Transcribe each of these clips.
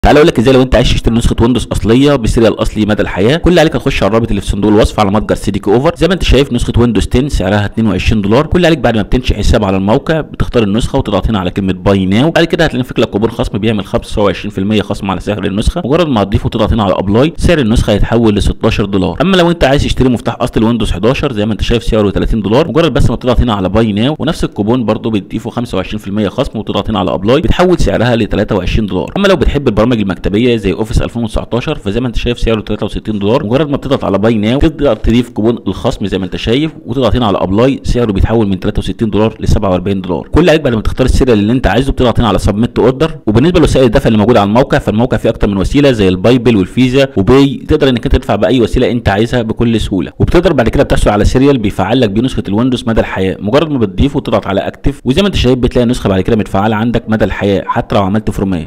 تعالى اقول لك ازاي لو انت عايز تشتري نسخه ويندوز اصليه بسيريال اصلي مدى الحياه كل اللي عليك هتخش على الرابط اللي في صندوق الوصف على متجر سيديك اوفر زي ما انت شايف نسخه ويندوز 10 سعرها 22 دولار كل اللي عليك بعد ما بتنشئ حساب على الموقع بتختار النسخه وتضغط هنا على كلمه باي ناو بعد كده هتلاقي لك كوبون خصم بيعمل 25% خصم على سعر النسخه مجرد ما هتضيفه وتضغط هنا على ابلاي سعر النسخه هيتحول ل 16 دولار اما لو انت عايز تشتري مفتاح اصل ويندوز 11 زي ما انت شايف سعره 30 دولار مجرد بس ما تضغط هنا على باي ناو ونفس الكوبون برده بتضيفه 25% خصم وتضغط هنا على ابلاي بتحول سعرها ل 23 دولار اما لو بتحب البرامج المكتبيه زي اوفيس 2019 فزي ما انت شايف سعره 63 دولار مجرد ما بتضغط على باي ناو تقدر تضيف كوبون الخصم زي ما انت شايف وتضغط هنا على ابلاي سعره بيتحول من 63 دولار ل 47 دولار كل عليك بعد ما تختار السيريال اللي انت عايزه بتضغط هنا على سبميت اوردر وبالنسبه لوسائل الدفع اللي موجوده على الموقع فالموقع فيه اكتر من وسيله زي البايبل والفيزا وباي تقدر انك انت تدفع باي وسيله انت عايزها بكل سهوله وبتقدر بعد كده بتحصل على سيريال بيفعل لك بيه نسخه الويندوز مدى الحياه مجرد ما بتضيفه وتضغط على اكتف وزي ما انت شايف بتلاقي النسخه بعد كده متفعله عندك مدى الحياه حتى لو عملت فورمات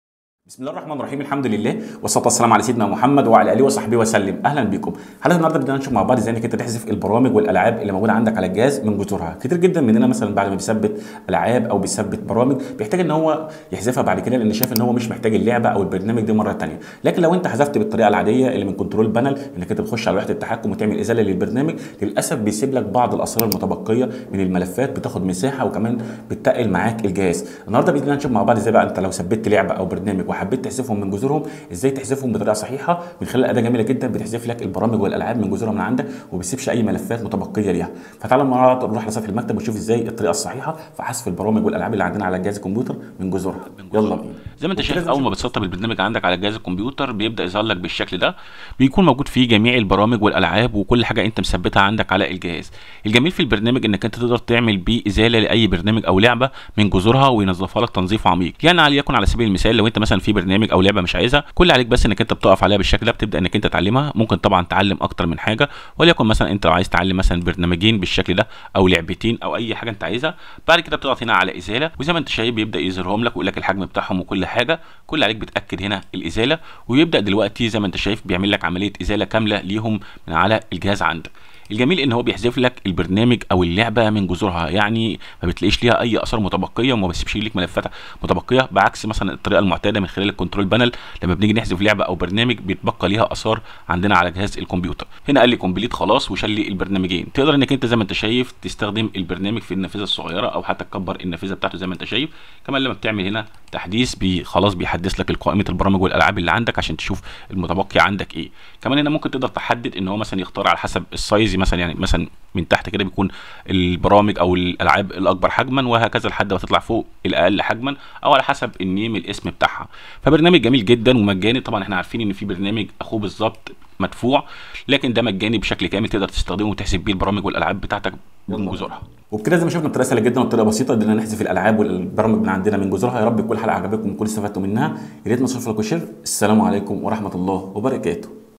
بسم الله الرحمن الرحيم الحمد لله والصلاه والسلام على سيدنا محمد وعلى اله وصحبه وسلم اهلا بكم حلقه النهارده بدنا نشوف مع بعض ازاي انك انت تحذف البرامج والالعاب اللي موجوده عندك على الجهاز من جذورها كتير جدا مننا مثلا بعد ما بيثبت العاب او بيثبت برامج بيحتاج ان هو يحذفها بعد كده لان شايف ان هو مش محتاج اللعبه او البرنامج دي مره ثانيه لكن لو انت حذفت بالطريقه العاديه اللي من كنترول بانل انك انت بتخش على وحده التحكم وتعمل ازاله للبرنامج للاسف بيسيب لك بعض الاسرار المتبقيه من الملفات بتاخد مساحه وكمان بتتقل معاك الجهاز النهارده باذن الله نشوف مع بعض ازاي بقى انت لو ثبت لعبه او برنامج وحبيت تحذفهم من جذورهم ازاي تحذفهم بطريقه صحيحه من خلال اداه جميله جدا بتحذف لك البرامج والالعاب من جذورها من عندك وما بتسيبش اي ملفات متبقيه ليها فتعالى مع بعض نروح على سطح المكتب ونشوف ازاي الطريقه الصحيحه في حذف البرامج والالعاب اللي عندنا على جهاز الكمبيوتر من جذورها يلا بينا زي ما انت شايف اول ما بتسطب البرنامج عندك على جهاز الكمبيوتر بيبدا يظهر لك بالشكل ده بيكون موجود فيه جميع البرامج والالعاب وكل حاجه انت مثبتها عندك على الجهاز الجميل في البرنامج انك انت تقدر تعمل بيه ازاله لاي برنامج او لعبه من جذورها وينظفها لك تنظيف عميق يعني عليكن على سبيل المثال لو انت مثلا في برنامج او لعبه مش عايزها كل عليك بس انك انت بتقف عليها بالشكل ده بتبدا انك انت تعلمها ممكن طبعا تعلم اكتر من حاجه وليكن مثلا انت لو عايز تعلم مثلا برنامجين بالشكل ده او لعبتين او اي حاجه انت عايزها بعد كده بتضغط هنا على ازاله وزي ما انت شايف بيبدا يظهرهم لك ويقول لك الحجم بتاعهم وكل حاجه كل عليك بتاكد هنا الازاله ويبدا دلوقتي زي ما انت شايف بيعمل لك عمليه ازاله كامله ليهم من على الجهاز عندك الجميل ان هو بيحذف لك البرنامج او اللعبه من جذورها يعني ما بتلاقيش ليها اي اثار متبقيه وما بيسيبش لك ملفات متبقيه بعكس مثلا الطريقه المعتاده من خلال الكنترول بانل لما بنيجي نحذف لعبه او برنامج بيتبقى ليها اثار عندنا على جهاز الكمبيوتر هنا قال لي كومبليت خلاص وشال لي البرنامجين تقدر انك انت زي ما انت شايف تستخدم البرنامج في النافذه الصغيره او حتى تكبر النافذه بتاعته زي ما انت شايف كمان لما بتعمل هنا تحديث بي خلاص بيحدث لك قائمه البرامج والالعاب اللي عندك عشان تشوف المتبقي عندك ايه كمان هنا ممكن تقدر تحدد ان هو مثلا يختار على حسب السايز مثلا يعني مثلا من تحت كده بيكون البرامج او الالعاب الاكبر حجما وهكذا لحد ما تطلع فوق الاقل حجما او على حسب النيم الاسم بتاعها فبرنامج جميل جدا ومجاني طبعا احنا عارفين ان في برنامج اخوه بالظبط مدفوع لكن ده مجاني بشكل كامل تقدر تستخدمه وتحذف بيه البرامج والالعاب بتاعتك من جذورها وبكده زي ما شفنا الطريقه سهله جدا والطريقه بسيطه قدرنا نحذف الالعاب والبرامج من عندنا من جذورها يا رب تكون الحلقه عجبتكم وتكونوا استفدتوا منها يا ريت ما تنسوش لايك وشير السلام عليكم ورحمه الله وبركاته